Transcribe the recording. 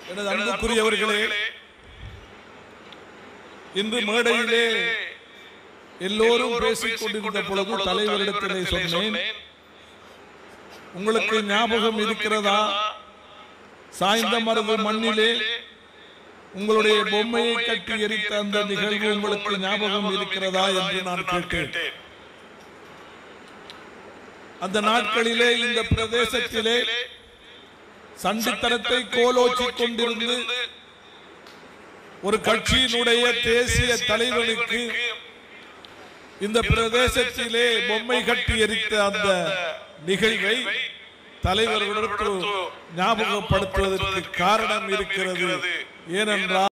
எனது அன்புக்குரியவர்களே இன்று மேடையிலே எல்லோரும் பேசிக் கொண்டிருந்த பொழுது தலைவரிடத்திலே சொன்னேன் உங்களுக்கு ஞாபகம் இருக்கிறதா சாய்ந்த மரபு மண்ணிலே உங்களுடைய பொம்மையை கட்டி எரித்த அந்த நிகழ்வு உங்களுக்கு ஞாபகம் இருக்கிறதா என்று நான் கேட்டேன் அந்த நாட்களிலே இந்த பிரதேசத்திலே சண்டித்தனத்தை கோலோச்சிக் கொண்டிருந்து ஒரு கட்சியினுடைய தேசிய தலைவனுக்கு இந்த பிரதேசத்திலே பொம்மை கட்டி எரித்த அந்த நிகழ்வை தலைவர்களுக்கு ஞாபகப்படுத்துவதற்கு காரணம் இருக்கிறது ஏனென்றால்